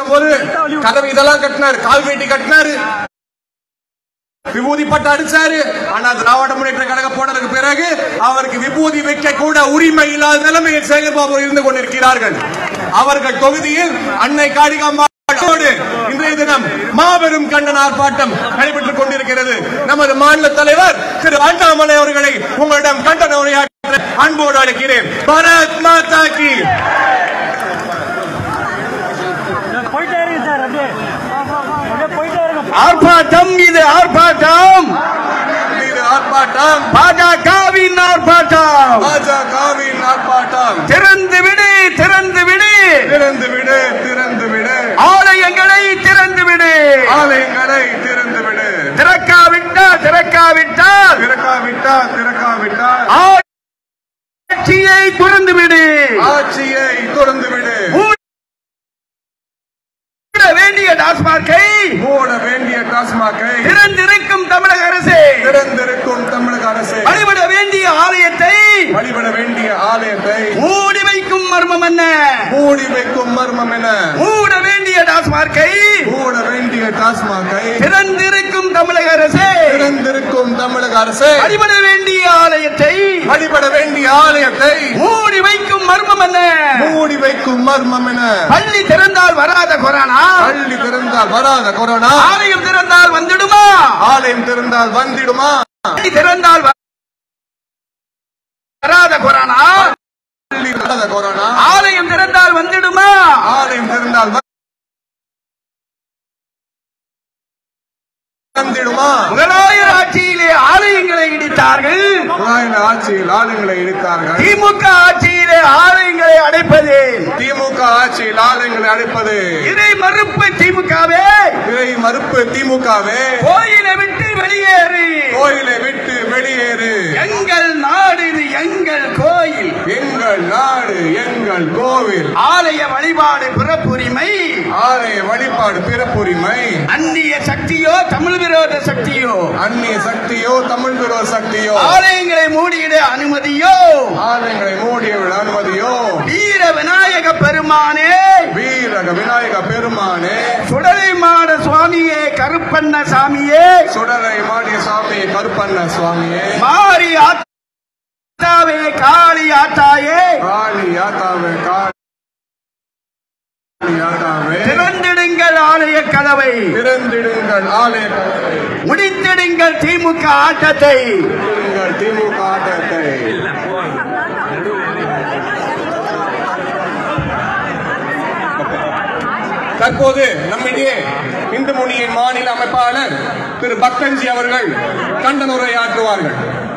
இருக்கும்போது கதவு இதெல்லாம் கட்டினாரு கால் வேட்டி கட்டினாரு விபூதி பட்டு அடிச்சாரு ஆனா திராவிட முன்னேற்ற கழக போனதுக்கு பிறகு அவருக்கு விபூதி வைக்க கூட உரிமை இல்லாத நிலைமையில் சேகர்பாபு இருந்து கொண்டிருக்கிறார்கள் அவர்கள் தொகுதியில் அன்னை காளிகாம்பாள் இன்றைய தினம் மாபெரும் கண்டன ஆர்ப்பாட்டம் நடைபெற்றுக் கொண்டிருக்கிறது நமது மாநில தலைவர் திரு அண்ணாமலை அவர்களை உங்களிடம் கண்டன உரையாற்ற அன்போடு அழைக்கிறேன் பாரத் மாதா கி போயிட்டே இருக்கு சார் அப்படியே அப்படியே போயிட்டே இருக்கு ஆர்ப்பாட்டம் இது ஆர்ப்பாட்டம் இது ஆர்ப்பாட்டம் பாஜகவின் ஆர்ப்பாட்டம் பாஜகவின் ஆர்ப்பாட்டம் திறந்து விடு திறந்து விடு திறந்து விடு திறந்து விடு ஆலயங்களை திறந்து விடு ஆலயங்களை திறந்து விடு திறக்காவிட்டால் திறக்காவிட்டால் திறக்காவிட்டா திறக்காவிட்டா ஆட்சியை திறந்து விடு ஆட்சியை திறந்து விடு மூட வேண்டிய டாஸ்மார்க்கை மூட வேண்டிய டாஸ்மாகை திறந்திருக்கும் தமிழக அரசு திறந்திருக்கும் தமிழக அரசு வழிபட வேண்டிய ஆலயத்தை வழிபட வேண்டிய ஆலயத்தை மூடி வைக்கும் மர்மம் என்ன மூடி வைக்கும் மர்மம் என மூட வேண்டிய டாஸ்மார்க்கை மூட வேண்டிய டாஸ்மாகை திறந்திருக்கும் தமிழக அரசு திறந்திருக்கும் தமிழக அரசு வழிபட வேண்டிய ஆலயத்தை வழிபட வேண்டிய ஆலயத்தை மூடி வைக்கும் மர்மம் என்ன மூடி வைக்கும் மர்மம் என பள்ளி திறந்தால் வராத கொரோனா பள்ளி திறந்தால் வராத கொரோனா ஆலயம் திறந்தால் வந்துடுமா ஆலயம் திறந்தால் வந்திடுமா பள்ளி திறந்தால் வ- வராத கொரோனா பள்ளி வராத கொரோனா ஆலயம் திறந்தால் வந்துடுமா ஆலயம் திறந்தால் வந்திடுமா முகலாயர் ஆட்சியிலே ஆலயங்களை இடித்தார்கள் புலாயின ஆட்சியில் ஆலயங்களை இடித்தார்கள் திமுக ஆட்சியிலே ஆலயங்களை அடைப்பது திமுக ஆட்சியில் ஆலயங்களை அழைப்பது இதை மறுப்பு திமுகவே இதை மறுப்பு திமுகவே கோயிலை விட்டு வெளியேறு கோயிலை விட்டு வெளியேறு எங்கள் நாடு இது எங்கள் கோயில் எங்கள் நாடு எங்கள் கோவில் ஆலய வழிபாடு பிறப்புரிமை ஆலய வழிபாடு பிறப்புரிமை அந்நிய சக்தியோ தமிழ் விரோத சக்தியோ அந்நிய சக்தியோ தமிழ் விரோத சக்தியோ ஆலயங்களை மூடியிட அனுமதியோ ஆலயங்களை மூடிய அனுமதியோ வீர விநாயக பெருமானே வீரக விநாயக பெருமானே சுடலை மாட சுவாமியே கருப்பண்ண சாமியே சுடலை மாடிய சாமி கருப்பண்ண சுவாமியே மாரி ஆத்தாவே காளி ஆத்தாயே காளி யாத்தாவே காளி யாத்தாவே திறந்திடுங்கள் ஆலய கதவை திறந்திடுங்கள் ஆலய கதவை. முடித்திடுங்கள் திமுக ஆட்டத்தை திறந்திடுங்கள் திமுக ஆட்டத்தை தற்போது நம்மிடையே இந்து முனியின் மாநில அமைப்பாளர் திரு பக்தன்ஜி அவர்கள் கண்டன உரையாற்றுவார்கள்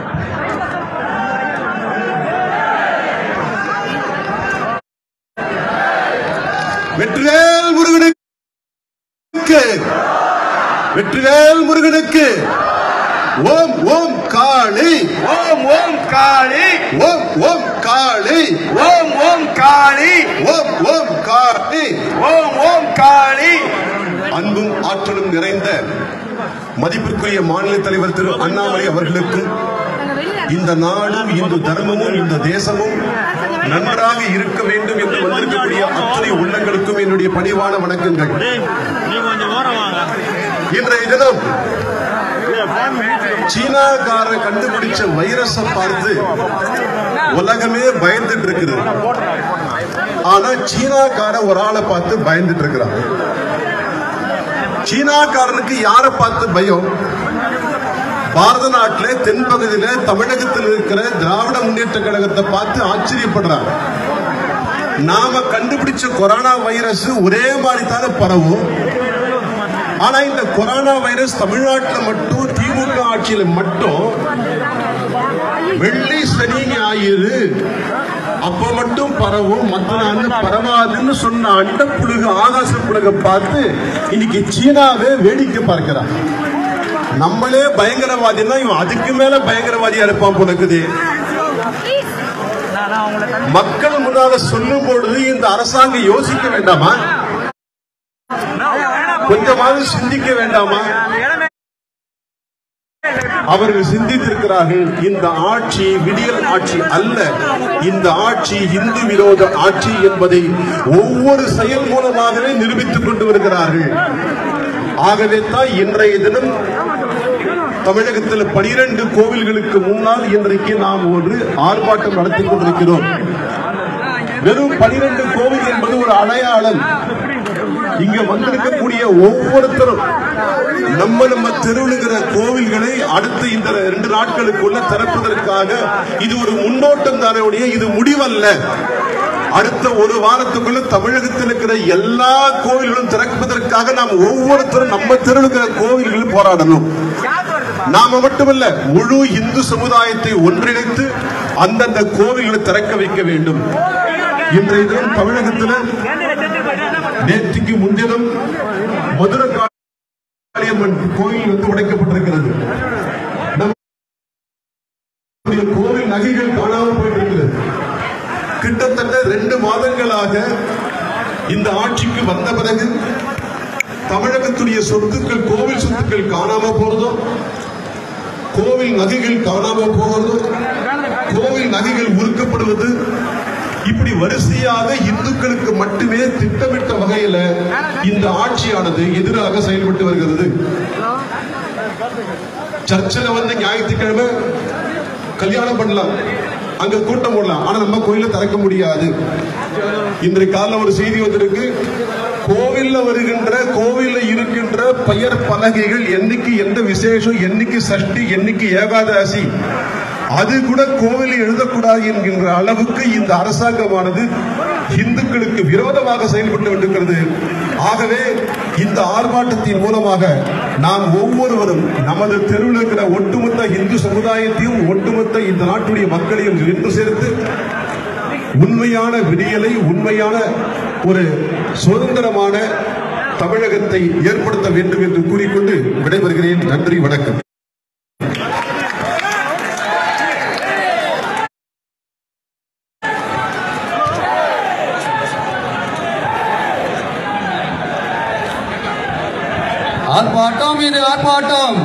வெற்றிவேல் முருகனுக்கு வெற்றிவேல் முருகனுக்கு ஓம் ஓம் காளி ஓம் ஓம் காளி ஓம் ஓம் காளி ஓம் ஓம் காளி ஓம் ஓம் காளி ஓம் ஓம் காளி அன்பும் ஆற்றலும் நிறைந்த மதிப்பிற்குரிய மாநில தலைவர் திரு அண்ணாமலை அவர்களுக்கும் இந்த நாடும் இந்த தர்மமும் இந்த தேசமும் நன்றாக இருக்க வேண்டும் என்று வந்திருக்கக்கூடிய அத்தனை உள்ளங்களுக்கும் என்னுடைய பணிவான வணக்கங்கள் நீ கொஞ்சம் ஓரம் வாங்க இன்றைய தினம் சீனாக்காரன் கண்டுபிடிச்ச வைரஸை பார்த்து உலகமே பயந்துட்டு இருக்குது ஆனா சீனாக்காரன் ஒரு ஆளை பார்த்து பயந்துட்டு இருக்கிறான் சீனாக்காரனுக்கு யாரை பார்த்து பயம் பாரத நாட்டில தென்பகுதியில தமிழகத்தில் இருக்கிற திராவிட முன்னேற்ற கழகத்தை பார்த்து ஆச்சரியப்படுறாங்க நாம கண்டுபிடிச்ச கொரோனா வைரஸ் ஒரே மாதிரி தானே பரவும் ஆனா இந்த கொரோனா வைரஸ் தமிழ்நாட்டில் மட்டும் திமுக ஆட்சியில மட்டும் வெள்ளி சனி ஞாயிறு அப்ப மட்டும் பரவும் மத்த நாள் பரவாதுன்னு சொன்ன அண்ட புழுகு ஆகாச புழுக பார்த்து இன்னைக்கு சீனாவே வேடிக்கை பார்க்கிறான் நம்மளே பயங்கரவாதின்னா இவன் அதுக்கு மேல பயங்கரவாதியா இருப்பான் போல இருக்குது மக்கள் முன்னால சொல்லும் பொழுது இந்த அரசாங்கம் யோசிக்க வேண்டாமா கொஞ்சமாவது சிந்திக்க வேண்டாமா அவர்கள் சிந்தித்திருக்கிறார்கள் இந்த ஆட்சி விடியல் ஆட்சி அல்ல இந்த ஆட்சி இந்து விரோத ஆட்சி என்பதை ஒவ்வொரு செயல் மூலமாகவே நிரூபித்துக் கொண்டு வருகிறார்கள் ஆகவே தான் இன்றைய தினம் தமிழகத்தில் பனிரெண்டு கோவில்களுக்கு முன்னால் இன்றைக்கு நாம் ஒரு ஆர்ப்பாட்டம் நடத்தி கொண்டிருக்கிறோம் வெறும் பனிரெண்டு கோவில் என்பது ஒரு அடையாளம் இங்க வந்திருக்கக்கூடிய ஒவ்வொருத்தரும் நம்ம நம்ம தெருவுலுகிற கோவில்களை அடுத்து இந்த ரெண்டு நாட்களுக்குள்ள திறப்பதற்காக இது ஒரு முன்னோட்டம் தானே ஒழிய இது முடிவல்ல அடுத்த ஒரு வாரத்துக்குள்ள தமிழகத்தில் இருக்கிற எல்லா கோவில்களும் திறப்பதற்காக நாம் ஒவ்வொருத்தரும் நம்ம தெருவுலுகிற கோவில்களும் போராடணும் நாம மட்டுமல்ல முழு இந்து சமுதாயத்தை ஒன்றிணைத்து அந்தந்த கோவில்களை திறக்க வைக்க வேண்டும் இன்றைய தினம் தமிழகத்தில் நேற்றுக்கு முன்தினம் மதுரை காளியம்மன் கோயில் வந்து உடைக்கப்பட்டிருக்கிறது நம்முடைய கோவில் நகைகள் காணாமல் போயிருக்கிறது கிட்டத்தட்ட ரெண்டு மாதங்களாக இந்த ஆட்சிக்கு வந்த பிறகு தமிழகத்துடைய சொத்துக்கள் கோவில் சொத்துக்கள் காணாம போறதும் கோவில் நகைகள் காணாம போகிறதும் கோவில் நகைகள் உருக்கப்படுவது இப்படி வரிசையாக இந்துக்களுக்கு மட்டுமே திட்டமிட்ட வகையில இந்த ஆட்சியானது எதிராக செயல்பட்டு வருகிறது சர்ச்சில் வந்து ஞாயிற்றுக்கிழமை கல்யாணம் பண்ணலாம் அங்க கூட்டம் போடலாம் ஆனா நம்ம கோயில திறக்க முடியாது இன்றைய காலைல ஒரு செய்தி வந்திருக்கு கோவில்ல வருகின்ற கோவில்ல இருக்கின்ற பெயர் பலகைகள் என்னைக்கு எந்த விசேஷம் என்னைக்கு சஷ்டி என்னைக்கு ஏகாதசி அது கூட கோவிலில் எழுதக்கூடாது என்கின்ற அளவுக்கு இந்த அரசாங்கமானது இந்துக்களுக்கு விரோதமாக செயல்பட்டு கொண்டிருக்கிறது ஆகவே இந்த ஆர்ப்பாட்டத்தின் மூலமாக நாம் ஒவ்வொருவரும் நமது தெருவில் இருக்கிற ஒட்டுமொத்த இந்து சமுதாயத்தையும் ஒட்டுமொத்த இந்த நாட்டுடைய மக்களையும் ஒன்று சேர்த்து உண்மையான விடியலை உண்மையான ஒரு சுதந்திரமான தமிழகத்தை ஏற்படுத்த வேண்டும் என்று கூறிக்கொண்டு விடைபெறுகிறேன் நன்றி வணக்கம் ஆர்ப்பாட்டம் இது ஆர்ப்பாட்டம்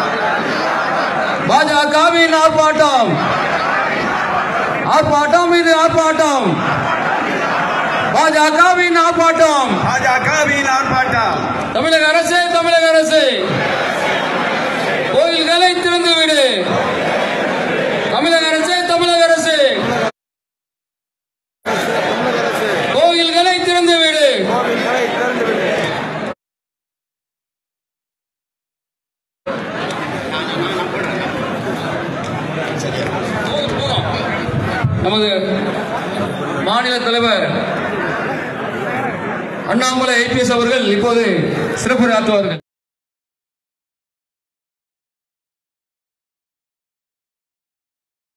பாஜகவின் ஆர்ப்பாட்டம் ஆர்ப்பாட்டம் இது ஆர்ப்பாட்டம் பாஜகவின் ஆர்ப்பாட்டம் பாஜகவின் ஆர்ப்பாட்டம் தமிழக அரசே தமிழக அரசே கோயில்களை திறந்து விடு தமிழக அரசே தமிழக அரசே கோயில்களை திறந்து விடு போதும், போதும். நமது மாநில தலைவர் அண்ணாமலை ஐபிஎஸ் அவர்கள் இப்போது சிறப்புரை ஆற்றுவார்கள்